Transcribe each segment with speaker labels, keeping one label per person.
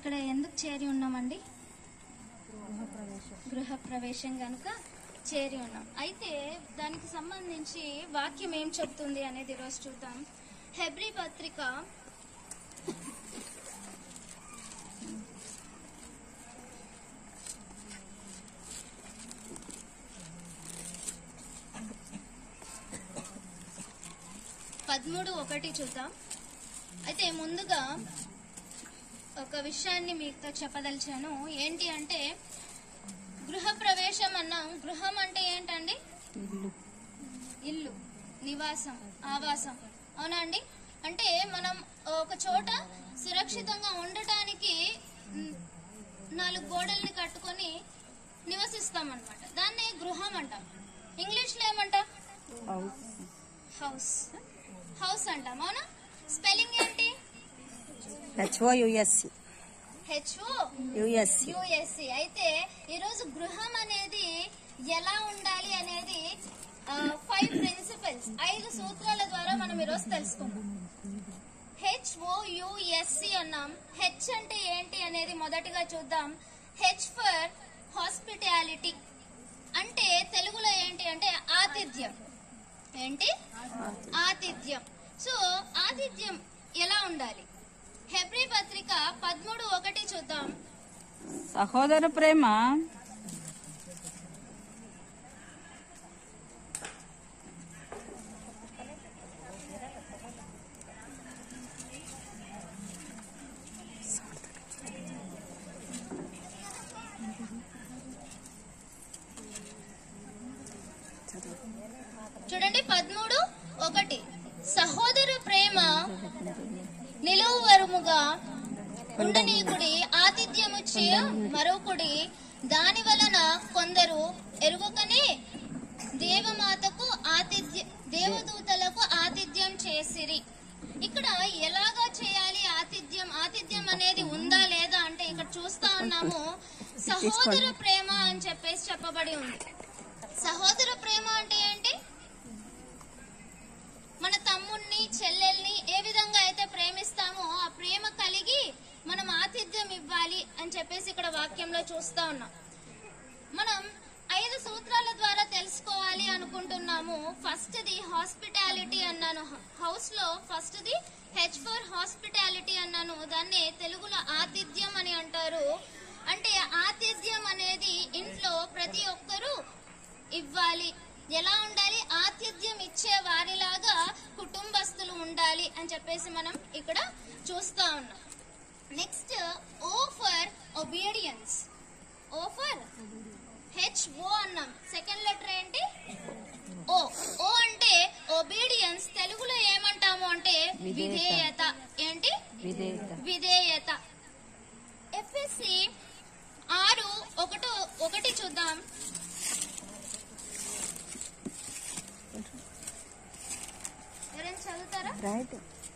Speaker 1: ఇక్కడ ఎందుకు చేరి ఉన్నామండి గృహ ప్రవేశం కనుక చేరి ఉన్నాం అయితే దానికి సంబంధించి వాక్యం ఏం చెప్తుంది అనేది ఈరోజు చూద్దాం హెబ్రి పత్రిక పదమూడు ఒకటి చూద్దాం అయితే ముందుగా ఒక విషయాన్ని మీతో చెప్పదలిచాను ఏంటి అంటే గృహ ప్రవేశం అన్నాం గృహం అంటే ఏంటండి ఇల్లు నివాసం ఆవాసం అవునా అండి అంటే మనం ఒక చోట సురక్షితంగా ఉండటానికి మ్, నాలుగు గోడల్ని కట్టుకొని నివసిస్తాం అనమాట దాన్ని గృహం అంటాం ఇంగ్లీష్ లో ఏమంటాం హౌస్ హౌస్ అంటాం అవునా స్పెల్లింగ్ ఏంటి
Speaker 2: హెచ్ఓయుఎస్సి
Speaker 1: హెచ్ఓ
Speaker 2: యుఎస్సి
Speaker 1: యుఎస్సి అయితే ఈరోజు గృహం అనేది ఎలా ఉండాలి అనేది ఫైవ్ ప్రిన్సిపల్స్ ఐదు సూత్రాల ద్వారా మనం ఈరోజు తెలుసుకుందాం హెచ్ఓయుఎస్సి అన్నాం హెచ్ అంటే ఏంటి అనేది మొదటిగా చూద్దాం హెచ్ ఫర్ హాస్పిటాలిటీ అంటే తెలుగులో ఏంటి అంటే ఆతిథ్యం ఏంటి ఆతిథ్యం సో ఆతిథ్యం ఎలా ఉండాలి హెబ్రి పత్రిక పదమూడు ఒకటి చూద్దాం
Speaker 2: సహోదర ప్రేమ
Speaker 1: చూడండి పదమూడు ఒకటి సహోదర ప్రేమ నిలువరుముగా ఉండనీకుడి ఆతిథ్యము చేయ మరొకడి దాని వలన కొందరు ఎరుగకనే దేవమాతకు ఆతిథ్య దేవదూతలకు ఆతిథ్యం చేసిరి ఇక్కడ ఎలాగా చేయాలి ఆతిథ్యం ఆతిథ్యం అనేది ఉందా లేదా అంటే ఇక్కడ చూస్తా ఉన్నాము సహోదర ప్రేమ అని చెప్పేసి చెప్పబడి ఉంది సహోదర ప్రేమ అంటే ఏంటి మన తమ్ముణ్ణి చెల్లెల్ని ఏ విధంగా అయితే ప్రేమిస్తామో ఆ ప్రేమ కలిగి మనం ఆతిథ్యం ఇవ్వాలి అని చెప్పేసి ఇక్కడ వాక్యంలో చూస్తా ఉన్నాం మనం ఐదు సూత్రాల ద్వారా తెలుసుకోవాలి అనుకుంటున్నాము ఫస్ట్ ది హాస్పిటాలిటీ అన్నాను హౌస్ లో first the H for hospitality అన్నాను దాన్ని తెలుగులో ఆతిథ్యం అని అంటారు అంటే ఆతిథ్యం అనేది ఇంట్లో ప్రతి ఒక్కరూ ఇవ్వాలి ఎలా ఉండాలి ఆతిథ్యం ఇచ్చే వారిలాగా కుటుంబస్తులు ఉండాలి అని చెప్పేసి మనం ఇక్కడ చూస్తా ఉన్నాం next O for obedience O for H O అన్నాం సెకండ్ లెటర్ ఏంటి ఓ ఓ అంటే ఒబీడియన్స్ తెలుగులో ఏమంటాము అంటే
Speaker 2: విధేయత.
Speaker 1: విధేయత ఏంటి
Speaker 2: విధేయత
Speaker 1: విధేయత ఎఫ్ఎస్సి ఆరు ఒకటో ఒకటి చూద్దాం ఎవరైనా చదువుతారా
Speaker 2: రైట్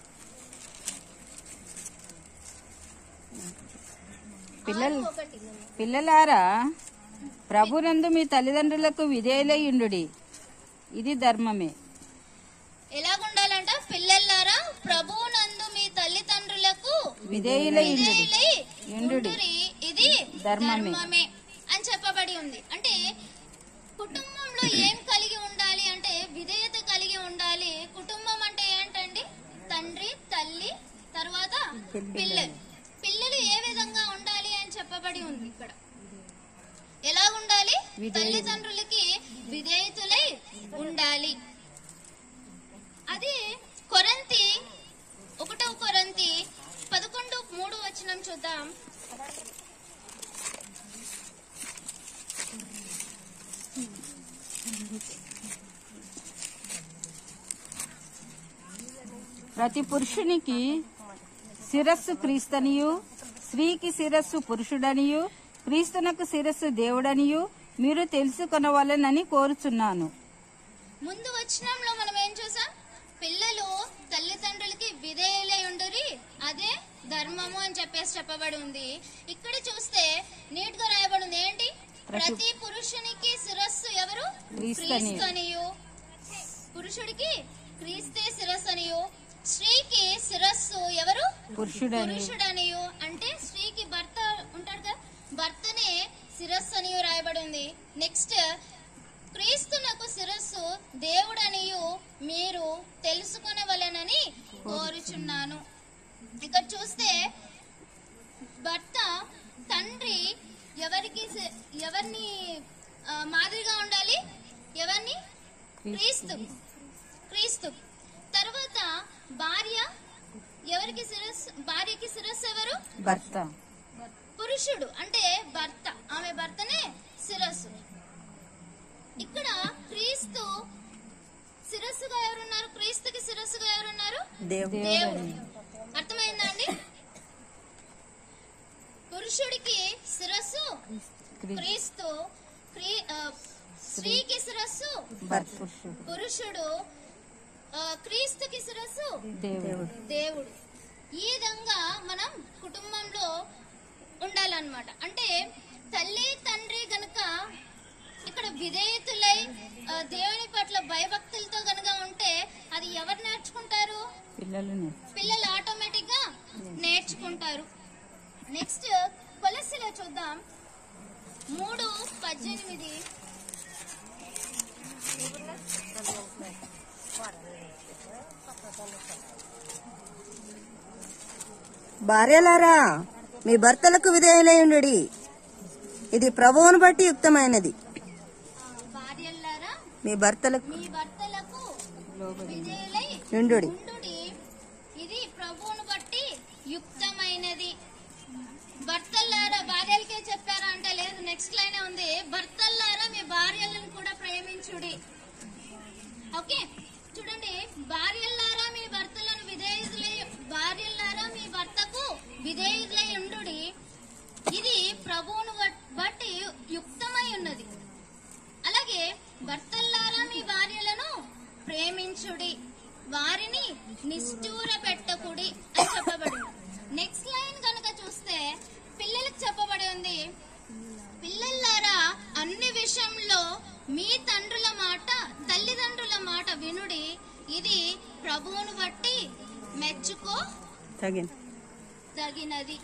Speaker 2: పిల్లలు
Speaker 1: ఆరు ఒకటి
Speaker 2: పిల్లలారా ప్రభునందు మీ తల్లిదండ్రులకు విధేయులయుండు ఇది ధర్మమే
Speaker 1: ఎలాగుండాలంట పిల్లలారా ప్రభువునందు మీ తల్లిదండ్రులకు
Speaker 2: విధేయులయుండు
Speaker 1: విధేయులై
Speaker 2: యుండుడి.
Speaker 1: ఉండురి. ఇది
Speaker 2: ధర్మమే.
Speaker 1: ధర్మమే అని చెప్పబడి ఉంది అంటే కుటుంబంలో ఏం కలిగి ఉండాలి అంటే విధేయత కలిగి ఉండాలి కుటుంబం అంటే ఏంటండి తండ్రి తల్లి తర్వాత పిల్లలు పిల్లలు ఏ విధంగా ఉండాలి అని చెప్పబడి ఉంది ఇక్కడ ఎలా ఉండాలి
Speaker 2: విధేయులు.
Speaker 1: తల్లిదండ్రులకి విధేయతులై ఉండాలి అది కొరంతి ఒకటో కొరంతి పదకొండు మూడు వచనం చూద్దాం
Speaker 2: ప్రతి పురుషునికి శిరస్సు క్రీస్తనియు స్త్రీకి శిరస్సు పురుషుడనియు క్రీస్తునకు శిరస్సు దేవుడనియు మీరు తెలుసుకొనవలెనని కోరుచున్నాను
Speaker 1: ముందు వచనంలో మనం ఏం చూసాం పిల్లలు తల్లిదండ్రులకి విధేయులై ఉండురి అదే ధర్మము అని చెప్పేసి చెప్పబడి ఉంది ఇక్కడ చూస్తే నీట్ గా రాయబడి ఉంది ఏంటి
Speaker 2: ప్రతి-
Speaker 1: ప్రతి పురుషునికి శిరస్సు ఎవరు
Speaker 2: క్రీస్తనియు.
Speaker 1: క్రీస్తనియు పురుషుడికి క్రీస్తే శిరస్సనియు స్త్రీకి శిరస్సు ఎవరు
Speaker 2: పురుషుడని
Speaker 1: పురుషుడనియు అంటే స్త్రీకి భర్త నెక్స్ట్ క్రీస్తునకు శిరస్సు దేవుడనియు మీరు తెలుసుకొనవలెనని కోరుచున్నాను ఇక్కడ చూస్తే భర్త తండ్రి ఎవరికి సి- ఎవరిని ఆ, మాదిరిగా ఉండాలి ఎవరిని క్రీస్తు క్రీస్తు తర్వాత భార్య ఎవరికి శిరస్సు భార్యకి శిరస్సు ఎవరు
Speaker 2: భర్త
Speaker 1: పురుషుడు అంటే భర్త ఆమె భర్తనే శిరస్సు ఇక్కడ క్రీస్తు శిరస్సుగా ఎవరున్నారు క్రీస్తుకి శిరస్సుగా ఎవరున్నారు
Speaker 3: దేవుడు
Speaker 1: దేవుడు అర్థమైందా అండి పురుషుడికి శిరస్సు
Speaker 2: క్రీ-
Speaker 1: క్రీస్తు క్రీ- ఆ, స్త్రీకి శిరస్సు
Speaker 2: భర్త పురుషుడు
Speaker 1: పురుషుడు ఆ, క్రీస్తుకి శిరస్సు
Speaker 2: దేవుడు
Speaker 1: దేవుడు ఈ విధంగా మనం కుటుంబంలో ఉండాలన్నమాట అంటే తల్లి తండ్రి గనుక ఇక్కడ విధేయతులై ఆ, దేవుని పట్ల భయభక్తులతో గనుక ఉంటే అది ఎవరు నేర్చుకుంటారు
Speaker 2: పిల్లలు నేర్చు.
Speaker 1: పిల్లలు ఆటోమేటిక్ గా నేర్చుకుంటారు నెక్స్ట్ కొలసిలో చూద్దాం మూడు పద్దెనిమిది
Speaker 3: భార్యలారా మీ భర్తలకు విధేయులయుండుడి ఇది ప్రభువును బట్టి యుక్తమైనది
Speaker 1: ఆ, భార్యలారా
Speaker 3: మీ భర్తలకు
Speaker 1: మీ భర్తలకు విధేయులై
Speaker 3: యుండుడి
Speaker 1: ఉండుడి ఇది ప్రభువును బట్టి యుక్తమైనది భర్తల్లారా భార్యలకే చెప్పారా అంటే లేదు నెక్స్ట్ లైన్ ఉంది భర్తల్లారా మీ భార్యలను కూడా ప్రేమించుడి ఓకే చూడండి భార్యల్లారా మీ భర్తలను విధేయులై భార్యల్లారా మీ భర్తకు విధేయులై ఉండుడి ఇది ప్రభువును బట్- బట్టి యుక్తమై ఉన్నది అలాగే భర్తల్లారా మీ భార్యలను ప్రేమించుడి వారిని నిష్ఠూర పెట్టకుడి అని చెప్పబడింది నెక్స్ట్ లైన్ కనుక చూస్తే పిల్లలకు చెప్పబడి ఉంది పిల్లల్లారా అన్ని విషయంలో మీ తండ్రుల మాట తల్లిదండ్రుల మాట వినుడి ఇది ప్రభువును బట్టి మెచ్చుకో
Speaker 3: తగిన
Speaker 1: తగినది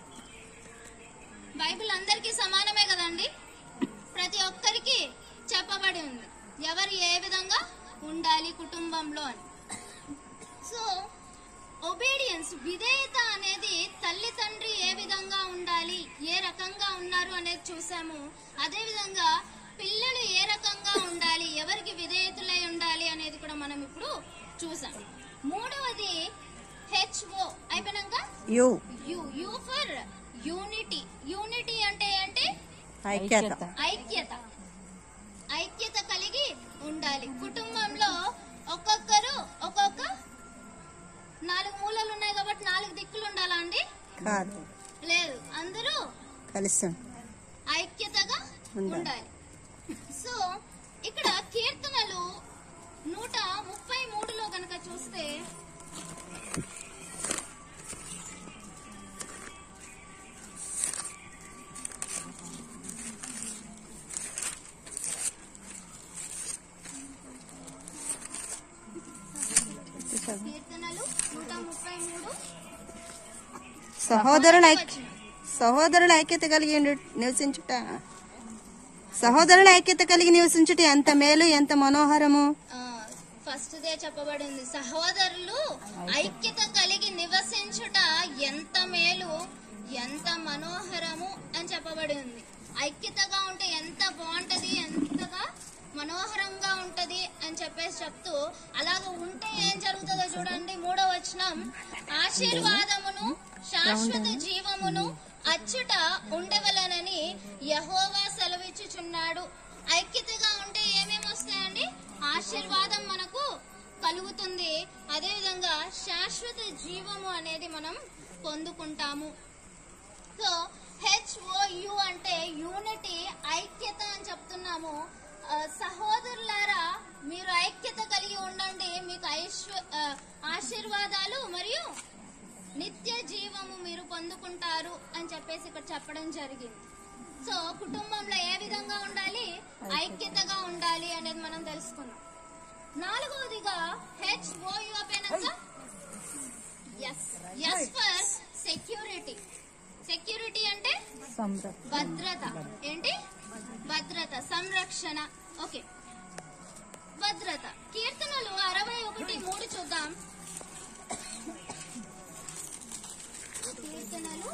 Speaker 1: బైబిల్ అందరికీ సమానమే కదండి ప్రతి ఒక్కరికి చెప్పబడి ఉంది ఎవరు ఏ విధంగా ఉండాలి కుటుంబంలో అని సో ఒబీడియన్స్ విధేయత అనేది తల్లి తండ్రి ఏ విధంగా ఉండాలి ఏ రకంగా ఉన్నారు అనేది చూసాము అదే విధంగా పిల్లలు ఏ రకంగా ఉండాలి ఎవరికి విధేయతులై ఉండాలి అనేది కూడా మనం ఇప్పుడు చూసాం మూడవది హెచ్ఓ అయిపోయినాక
Speaker 3: U
Speaker 1: U U for unity unity అంటే అంటే
Speaker 3: ఐక్యత
Speaker 2: ఐక్యత.
Speaker 1: ఐక్యత ఐక్యత కలిగి ఉండాలి కుటుంబంలో ఒక్కొక్కరు ఒక్కొక్క నాలుగు మూలలు ఉన్నాయి కాబట్టి నాలుగు దిక్కులు ఉండాలా అండి
Speaker 3: కాదు
Speaker 1: లేదు అందరూ
Speaker 3: కలిసి ఉండు.
Speaker 1: ఐక్యతగా
Speaker 3: ఉండాలి.
Speaker 1: ఉండాలి సో ఇక్కడ కీర్తనలు నూట ముప్పై మూడులో గనక చూస్తే కీర్తనలు నూట ముప్పై మూడు
Speaker 3: సహోదరుల ఐక్య సహోదరుల ఐక్యత కలిగి ఉండు- నివసించుట సహోదరుల ఐక్యత కలిగి నివసించుట ఎంత మేలు ఎంత మనోహరము
Speaker 1: ఫస్ట్ దే చెప్పబడింది సహోదరులు ఐక్యత కలిగి నివసించుట ఎంత మేలు ఎంత మనోహరము అని చెప్పబడి ఉంది ఐక్యతగా ఉంటే ఎంత బాగుంటది ఎంతగా మనోహరంగా ఉంటది అని చెప్పేసి చెప్తూ అలాగ ఉంటే ఏం జరుగుతుందో చూడండి మూడో వచనం ఆశీర్వాదమును శాశ్వత జీవమును అచ్చుట ఉండవలనని యహోవా సెలవిచ్చుచున్నాడు ఐక్యతగా ఉంటే ఏమేమి వస్తాయండి ఆశీర్వాదం మనకు కలుగుతుంది అదేవిధంగా శాశ్వత జీవము అనేది మనం పొందుకుంటాము సో హెచ్ఓయు అంటే యూనిటీ ఐక్యత అని చెప్తున్నాము ఆ, సహోదరులారా మీరు ఐక్యత కలిగి ఉండండి మీకు ఐశ్వ ఆ, ఆశీర్వాదాలు మరియు నిత్య జీవము మీరు పొందుకుంటారు అని చెప్పేసి ఇక్కడ చెప్పడం జరిగింది సో కుటుంబంలో ఏ విధంగా ఉండాలి ఐక్యతగా ఉండాలి అనేది మనం తెలుసుకున్నాం నాలుగవదిగా హెచ్ ఓయు అయిపోయినాక S S for security security అంటే
Speaker 2: సంరక్షణ
Speaker 1: భద్రత ఏంటి భద్రత సంరక్షణ ఓకే భద్రత కీర్తనలు అరవై ఒకటి మూడు చూద్దాం కీర్తనలు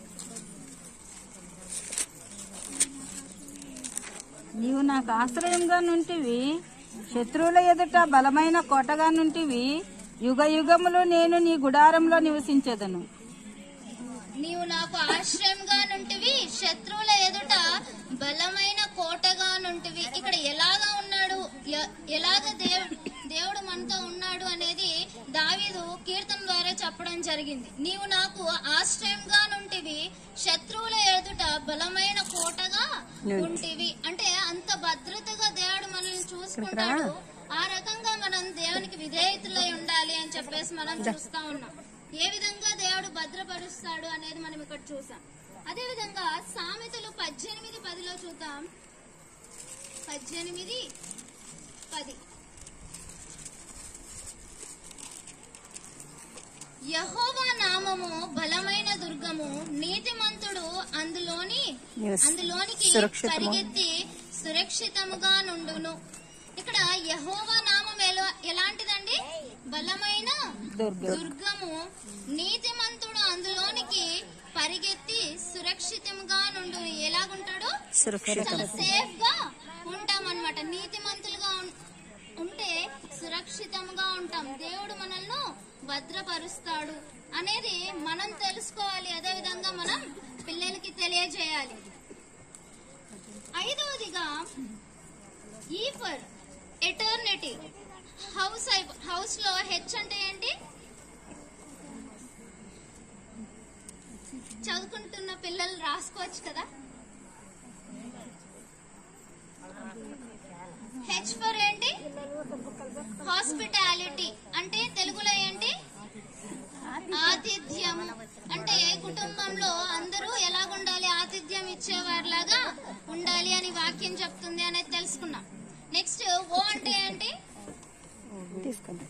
Speaker 2: నీవు నాకు ఆశ్రయంగా నుంటివి శత్రువుల ఎదుట బలమైన కోటగా నుంటివి యుగ యుగములు నేను నీ గుడారంలో నివసించదను
Speaker 1: నీవు నాకు ఆశ్రయంగా నుంటివి శత్రువుల ఎదుట బలమైన కోటగా నుంటివి ఇక్కడ ఎలాగా ఉన్నాడు ఎ- ఎలాగ దేవుడు దేవుడు మనతో ఉన్నాడు అనేది దావీదు కీర్తన ద్వారా చెప్పడం జరిగింది నీవు నాకు ఆశ్రయంగా నుంటివి శత్రువుల ఎదుట బలమైన కోటగా ఉంటివి అంటే అంత భద్రతగా దేవుడు మనల్ని చూసుకుంటాడు ఆ రకంగా మనం దేవునికి విధేయతలై ఉండాలి అని చెప్పేసి మనం చూస్తా ఉన్నాం ఏ విధంగా దేవుడు భద్రపరుస్తాడు అనేది మనం ఇక్కడ చూసాం అదే విధంగా సామెతలు పద్దెనిమిది పదిలో చూద్దాం పద్దెనిమిది పది యహోవా నామము బలమైన దుర్గము నీతిమంతుడు అందులోని
Speaker 3: నివసి-
Speaker 1: అందులోనికి
Speaker 3: సురక్షితము.
Speaker 1: పరిగెత్తి సురక్షితముగా నుండును ఇక్కడ యహోవా నామం ఎలా- ఎలాంటిదండి బలమైన
Speaker 2: దుర్గం.
Speaker 1: దుర్గము నీతిమంతుడు అందులోనికి పరిగెత్తి సురక్షితంగా నుండు ఎలాగుంటాడు
Speaker 3: సురక్షితం
Speaker 1: చాలా సేఫ్ గా ఉంటాం అనమాట నీతిమంతులుగా ఉం- ఉంటే సురక్షితంగా ఉంటాం దేవుడు మనల్ని భద్రపరుస్తాడు అనేది మనం తెలుసుకోవాలి అదే విధంగా మనం పిల్లలకి తెలియజేయాలి ఐదవదిగా E for eternity house house లో హెచ్ అంటే ఏంటి చదువుకుంటున్న పిల్లలు రాసుకోవచ్చు కదా హెచ్ ఫర్ ఏంటి హాస్పిటాలిటీ అంటే తెలుగులో ఏంటి ఆతిథ్యము అంటే కుటుంబంలో అందరూ ఎలాగుండాలి ఆతిథ్యం ఇచ్చేవారిలాగా ఉండాలి అని వాక్యం చెప్తుంది అనేది తెలుసుకున్నాం నెక్స్ట్ ఓ అంటే ఏంటి
Speaker 3: తీసుకుందాం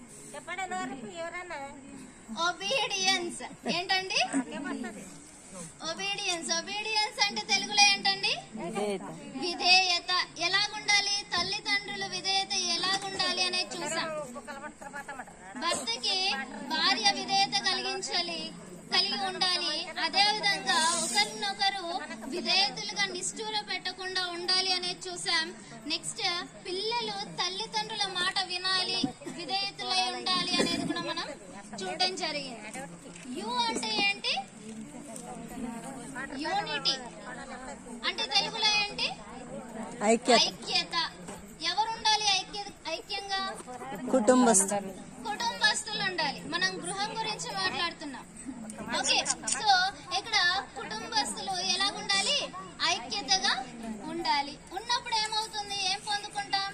Speaker 1: ఒబీడియన్స్ ఏంటండి ఒబీడియన్స్ ఒబీడియన్స్ అంటే తెలుగులో ఏంటండి
Speaker 2: విధేయత
Speaker 1: విధేయత ఎలాగుండాలి తల్లిదండ్రులు విధేయత ఎలాగుండాలి అనేది చూసాం భర్తకి భార్య విధేయత కలిగించాలి కలిగి ఉండాలి అదే విధంగా ఒకరినొకరు విధేయతలుగా నిష్ఠూర పెట్టకుండా ఉండాలి అనేది చూసాం నెక్స్ట్ పిల్లలు తల్లిదండ్రుల మాట వినాలి విధేయతలై ఉండాలి అనేది కూడా మనం చూడడం జరిగింది యు అంటే ఏంటి యూనిటీ అంటే తెలుగులో ఏంటి
Speaker 3: ఐక్యత
Speaker 1: ఐక్యత ఎవరు ఉండాలి ఐక్య ఐక్యంగా
Speaker 3: కుటుంబస్తులు
Speaker 1: కుటుంబస్తులు ఉండాలి మనం గృహం గురించి మాట్లాడుతున్నాం ఓకే సో ఇక్కడ కుటుంబస్తులు ఎలా ఉండాలి ఐక్యతగా ఉండాలి ఉన్నప్పుడు ఏమవుతుంది ఏం పొందుకుంటాం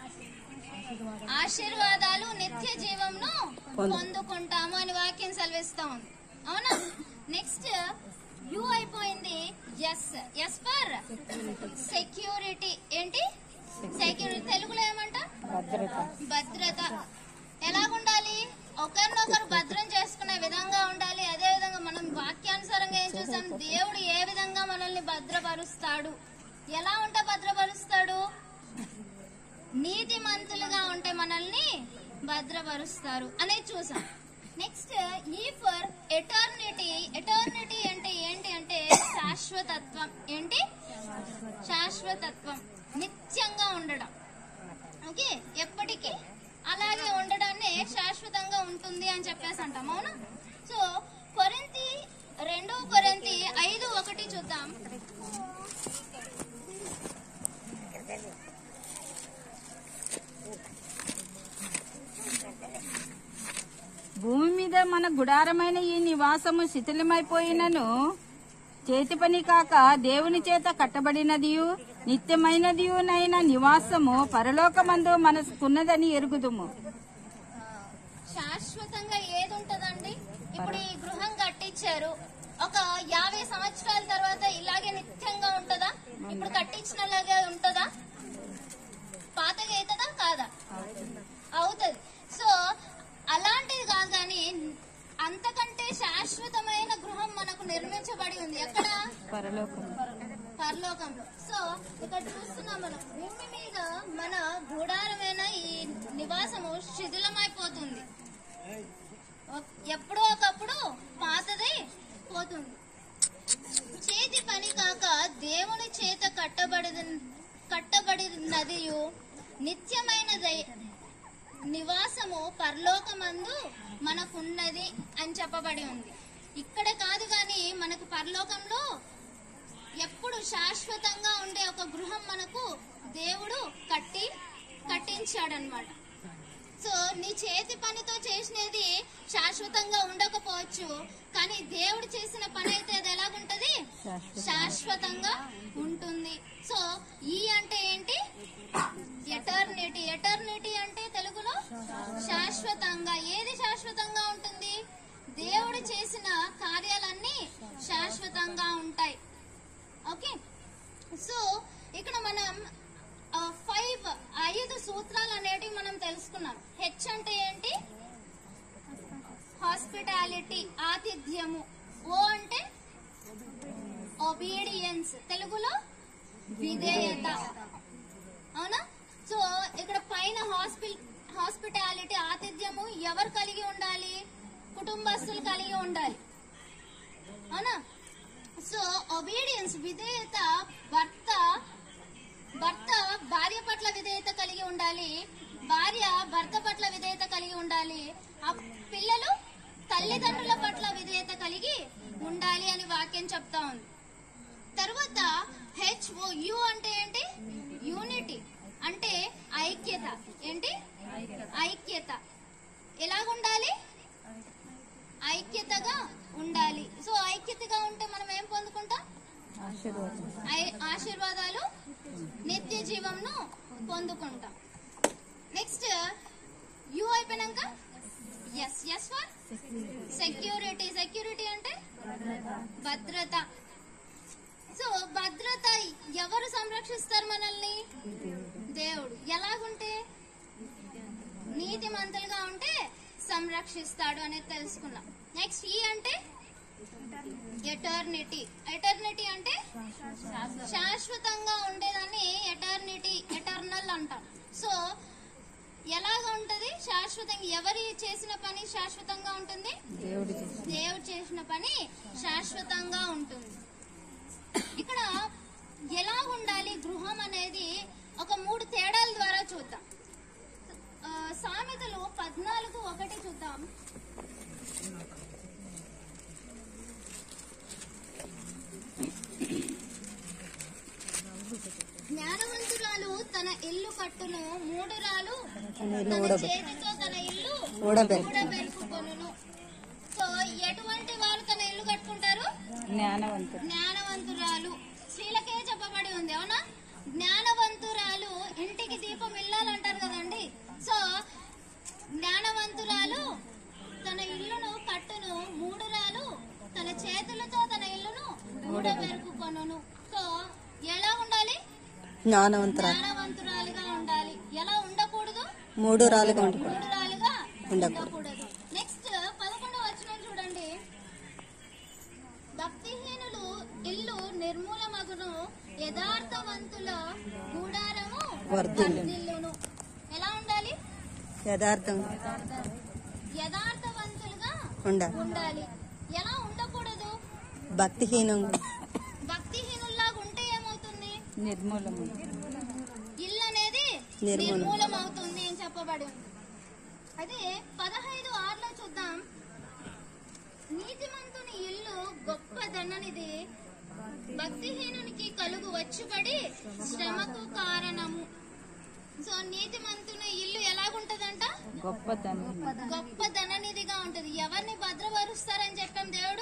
Speaker 1: ఆశీర్వాదాలు నిత్య జీవంను
Speaker 3: పొందు-
Speaker 1: పొందుకుంటాము అని వాక్యం సెలవిస్తా ఉంది అవునా నెక్స్ట్ యు అయిపోయింది ఎస్ ఎస్ ఫర్ సెక్యూరిటీ ఏంటి సెక్యూరిటీ తెలుగులో ఏమంట
Speaker 2: భద్రత
Speaker 1: భద్రత ఎలాగుండాలి ఒకరినొకరు భద్రం చేసుకునే విధంగా ఉండాలి అదే విధంగా మనం వాక్యానుసారంగా ఏం చూసాం దేవుడు ఏ విధంగా మనల్ని భద్రపరుస్తాడు ఎలా ఉంటే భద్రపరుస్తాడు నీతిమంతులుగా ఉంటే మనల్ని భద్రపరుస్తారు అనేది చూసాం నెక్స్ట్ ఈ ఫర్ ఎటర్నిటీ ఎటర్నిటీ అంటే ఏంటి అంటే శాశ్వతత్వం ఏంటి శాశ్వతత్వం నిత్యంగా ఉండడం ఓకే ఎప్పటికీ అలాగే ఉండడాన్ని శాశ్వతంగా ఉంటుంది అని చెప్పేసి అంటాం అవునా సో కొరింతి రెండో కొరింతి ఐదు ఒకటి చూద్దాం
Speaker 2: భూమి మీద మన గుడారమైన ఈ నివాసము శిథిలమైపోయినను చేతి పని కాక దేవుని చేత కట్టబడినదియు నిత్యమైనదియునైన నివాసము పరలోకమందు మనకున్నదని ఎరుగుదుము
Speaker 1: శాశ్వతంగా ఏది ఉంటదండి ఇప్పుడు ఈ గృహం కట్టించారు ఒక యాభై సంవత్సరాల తర్వాత ఇలాగే నిత్యంగా ఉంటదా ఇప్పుడు కట్టించినలాగే ఉంటదా పాతగా అవుతుందా కాదా అవుతుంది సో అలాంటిది కాదు కానీ అంతకంటే శాశ్వతమైన గృహం మనకు నిర్మించబడి ఉంది ఎక్కడ
Speaker 2: పరలోకము
Speaker 1: పరలోకంలో సో ఇక్కడ చూస్తున్నాం మనం భూమి మీద మన గుడారమైన ఈ నివాసము శిథిలమైపోతుంది ఒక్- ఎప్పుడో ఒకప్పుడు పాతదై పోతుంది చేతి పని కాక దేవుని చేత కట్టబడి కట్టబడినదియు నిత్యమైనదై నివాసము పరలోకమందు మనకున్నది అని చెప్పబడి ఉంది ఇక్కడ కాదు గాని మనకు పరలోకంలో ఎప్పుడు శాశ్వతంగా ఉండే ఒక గృహం మనకు దేవుడు కట్టి కట్టించాడనమాట సో నీ చేతి పనితో చేసినది శాశ్వతంగా ఉండకపోవచ్చు కానీ దేవుడు చేసిన పని అయితే అది ఎలాగుంటది శాశ్వతంగా ఉంటుంది సో ఈ అంటే ఏంటి ఎటర్నిటీ ఎటర్నిటీ అంటే తెలుగులో శాశ్వతంగా ఏది శాశ్వతంగా ఉంటుంది దేవుడు చేసిన కార్యాలన్నీ శాశ్వతంగా ఉంటాయి ఓకే సో ఇక్కడ మనం ఫైవ్ ఐదు సూత్రాలు అనేటివి మనం తెలుసుకున్నాం హెచ్ అంటే ఏంటి హాస్పిటాలిటీ ఆతిథ్యము ఓ అంటే ఒబీడియన్స్ తెలుగులో విధేయత అవునా సో ఇక్కడ పైన హాస్పిల్ హాస్పిటాలిటీ ఆతిథ్యము ఎవరు కలిగి ఉండాలి కుటుంబస్తులు కలిగి ఉండాలి అవునా సో ఒబీడియన్స్ విధేయత భర్త భర్త భార్య పట్ల విధేయత కలిగి ఉండాలి భార్య భర్త పట్ల విధేయత కలిగి ఉండాలి ఆ పిల్లలు తల్లిదండ్రుల పట్ల విధేయత కలిగి ఉండాలి అని వాక్యం చెప్తా ఉంది తర్వాత హెచ్ఓ యు అంటే ఏంటి యూనిటీ అంటే ఐక్యత ఏంటి ఐక్యత ఎలాగుండాలి ఐక్యతగా ఉండాలి సో ఐక్యతగా ఉంటే మనం ఏం పొందుకుంటాం
Speaker 2: ఆశీర్వాదం
Speaker 1: ఐ- ఆశీర్వాదాలు నిత్య జీవంను పొందుకుంటాం నెక్స్ట్ యు అయిపోయినాక S S for security security అంటే భద్రత సో భద్రత ఎవరు సంరక్షిస్తారు మనల్ని దేవుడు ఎలాగుంటే నీతిమంతులుగా ఉంటే సంరక్షిస్తాడు అనేది తెలుసుకున్నాం నెక్స్ట్ ఈ అంటే ఎటర్నిటీ ఎటర్నిటీ అంటే శాశ్వతంగా ఉండేదాన్ని ఎటర్నిటీ ఎటర్నల్ అంటాం సో ఎలాగ ఉంటది శాశ్వతంగా ఎవరి చేసిన పని శాశ్వతంగా ఉంటుంది
Speaker 2: దేవుడు చేసి
Speaker 1: దేవుడు చేసిన పని శాశ్వతంగా ఉంటుంది ఇక్కడ ఎలా ఉండాలి గృహం అనేది ఒక మూడు తేడాల ద్వారా చూద్దాం ఆ, సామెతలు పద్నాలుగు ఒకటి చూద్దాం జ్ఞానవంతురాలు తన ఇల్లు కట్టును మూడురాలు తన చేతితో తన ఇల్లు
Speaker 3: ఊడబెట్టు.
Speaker 1: ఊడబెరుకుకొనును సో ఎటువంటి వారు తన ఇల్లు కట్టుకుంటారు
Speaker 2: జ్ఞానవంతుడు
Speaker 1: జ్ఞానవంతురాలు స్త్రీలకే చెప్పబడి ఉంది అవునా జ్ఞానవంతురాలు ఇంటికి దీపం ఇల్లాలంటారు కదండి సో జ్ఞానవంతురాలు తన ఇల్లును కట్టును మూడురాలు తన చేతులతో తన ఇల్లును ఊడబెరుకుకొనును సో ఎలా ఉండాలి
Speaker 3: జ్ఞానవంతురాలు
Speaker 1: జ్ఞానవంతురాలుగా ఉండాలి ఎలా ఉండకూడదు
Speaker 3: మూడు రాలుగా ఉంటుంది
Speaker 1: మూడురాలుగా
Speaker 3: ఉండకూడదు.
Speaker 1: ఉండకూడదు నెక్స్ట్ పదకొండవ వచనం చూడండి భక్తిహీనులు ఇల్లు నిర్మూలమగును యథార్థవంతుల గూడారము
Speaker 3: వర్ధిల్లును.
Speaker 1: వర్ధిల్లును ఎలా ఉండాలి
Speaker 3: యథార్థం
Speaker 1: యథార్థవంతులుగా
Speaker 3: ఉండాలి
Speaker 1: ఉండాలి ఎలా ఉండకూడదు
Speaker 3: భక్తిహీనం
Speaker 1: భక్తిహీనుల్లాగా ఉంటే ఏమవుతుంది
Speaker 2: నిర్మూలము
Speaker 1: ఇల్లు అనేది
Speaker 3: నిర్మూలం.
Speaker 1: నిర్మూలం అవుతుంది అని చెప్పబడి ఉంది అదే పదహైదు ఆరులో చూద్దాం నీతిమంతుని ఇల్లు గొప్పదన్ననిది భక్తిహీనునికి కలుగు వచ్చుబడి శ్రమకు కారణము సో నీతిమంతుని ఇల్లు ఎలాగుంటదంట
Speaker 2: గొప్పతనం
Speaker 1: గొప్ప ధననిధిగా ఉంటది ఎవరిని భద్రపరుస్తారని చెప్పాం దేవుడు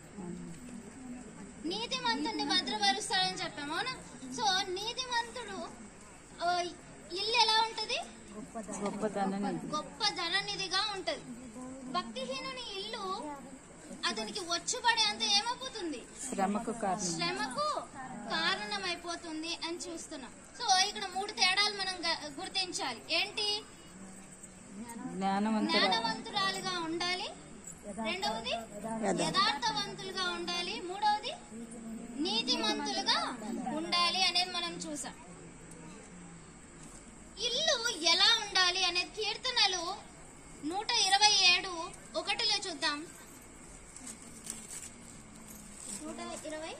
Speaker 1: నీతిమంతుడిని భద్రపరుస్తారని చెప్పాం అవునా సో నీతిమంతుడు ఆ, ఇల్లు ఎలా ఉంటది
Speaker 2: గొప్పతనం
Speaker 1: గొప్ప ధననిధిగా ఉంటది భక్తిహీనుని ఇల్లు అతనికి వచ్చుబడి అంత ఏమైపోతుంది
Speaker 2: శ్రమకు కారణం
Speaker 1: శ్రమకు కారణమైపోతుంది అని చూస్తున్నాం సో ఇక్కడ మూడు తేడాలు మనం గ- గుర్తించాలి ఏంటి
Speaker 2: జ్ఞానవంతుడు
Speaker 1: జ్ఞానవంతురాలుగా ఉండాలి రెండవది యథార్థవంతులుగా ఉండాలి మూడవది నీతిమంతులుగా చూసాం ఇల్లు ఎలా ఉండాలి అనే కీర్తనలు నూట ఇరవై ఏడు ఒకటిలో చూద్దాం నూట ఇరవై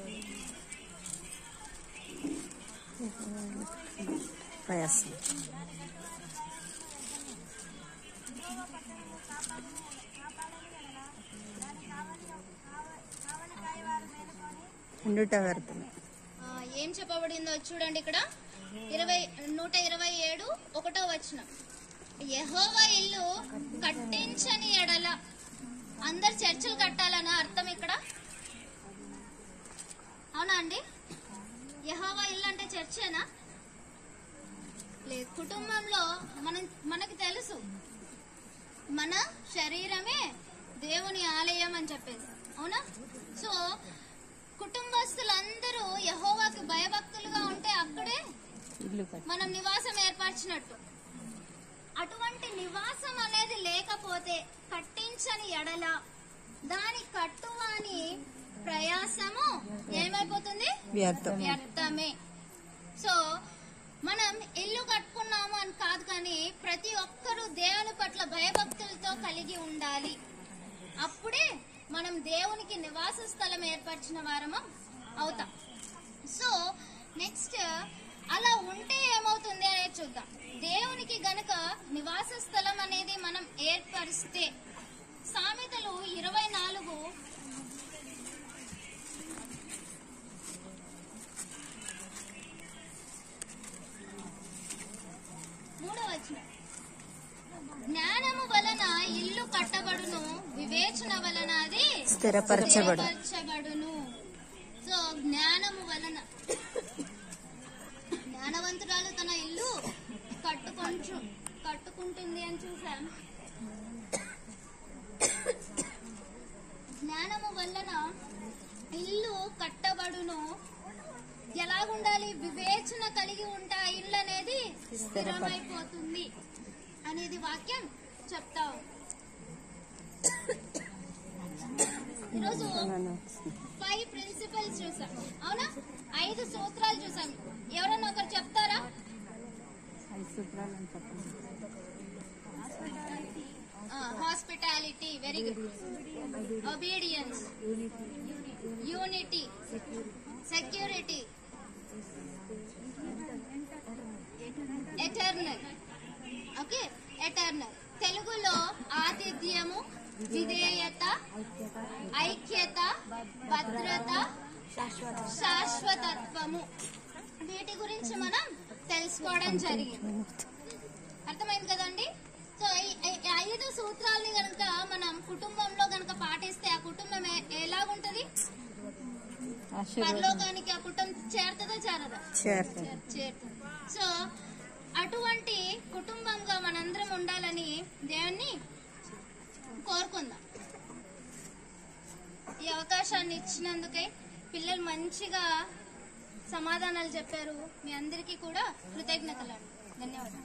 Speaker 3: ప్రయాసం ఉండుట వ్యర్థమే
Speaker 1: ఆ, ఏం చెప్పబడిందో చూడండి ఇక్కడ ఇరవై నూట ఇరవై ఏడు ఒకటో వచ్చిన యహోవా ఇల్లు కట్టించని ఎడల అందరు చర్చలు కట్టాలన్న అర్థం ఇక్కడ అవునా అండి యహోవా ఇల్లు అంటే చర్చేనా లేదు కుటుంబంలో మనం మనకు తెలుసు మన శరీరమే దేవుని ఆలయం అని చెప్పేసి అవునా సో కుటుంబస్తులందరూ యహోవాకి భయభక్తులుగా ఉంటే అక్కడే
Speaker 2: ఇల్లు కట్టి
Speaker 1: మనం నివాసం ఏర్పరిచినట్టు అటువంటి నివాసం అనేది లేకపోతే కట్టించని ఎడల దాని కట్టువాని ప్రయాసము ఏమైపోతుంది
Speaker 3: వ్యర్థం
Speaker 1: వ్యర్థమే సో మనం ఇల్లు కట్టుకున్నాము అని కాదు కానీ ప్రతి ఒక్కరూ దేవుని పట్ల భయభక్తులతో కలిగి ఉండాలి అప్పుడే మనం దేవునికి నివాస స్థలం ఏర్పరిచిన వారము అవుతాం సో నెక్స్ట్ అలా ఉంటే ఏమవుతుంది అనేది చూద్దాం దేవునికి గనక నివాస స్థలం అనేది మనం ఏర్పరిస్తే సామెతలు ఇరవై నాలుగు మూడో వచనం జ్ఞానము వలన ఇల్లు కట్టబడును వివేచన వలన అది
Speaker 3: స్థిరపరచబడు
Speaker 1: స్థిరపరచబడును సో జ్ఞానము వలన జ్ఞానవంతురాలు తన ఇల్లు కట్టుకొంచు కట్టుకుంటుంది అని చూసాం జ్ఞానము వలన ఇల్లు కట్టబడును ఎలాగుండాలి వివేచన కలిగి ఉంటే ఆ ఇల్లు అనేది స్థిరమైపోతుంది అనేది వాక్యం చెప్తా ఉంది. ఈరోజు ఫైవ్ ప్రిన్సిపల్స్ చూసాం అవునా ఐదు సూత్రాలు చూసాం ఎవరన్నా ఒకరు చెప్తారా
Speaker 2: ఐదు సూత్రాలు అని చెప్పండి
Speaker 1: hospitality very good obedience unity security eternal okay eternal తెలుగులో ఆతిథ్యము విధేయత ఐక్యత భద్రత శాశ్వతత్వము వీటి గురించి మనం తెలుసుకోవడం జరిగింది అర్థమైంది కదండి సో ఈ- ఈ ఐదు సూత్రాలని గనక మనం కుటుంబంలో గనక పాటిస్తే ఆ కుటుంబం ఎ- ఎలాగుంటది
Speaker 2: ఆశీర్వాదం
Speaker 1: పరలోకానికి ఆ కుటుంబం చేరుతుందా చేరదా
Speaker 3: చేరుతుంది
Speaker 1: చేరుతుంది సో అటువంటి కుటుంబంగా మనందరం ఉండాలని దేవుణ్ణి కోరుకుందాం ఈ అవకాశాన్ని ఇచ్చినందుకై పిల్లలు మంచిగా సమాధానాలు చెప్పారు మీ అందరికీ కూడా కృతజ్ఞతలు ధన్యవాదాలు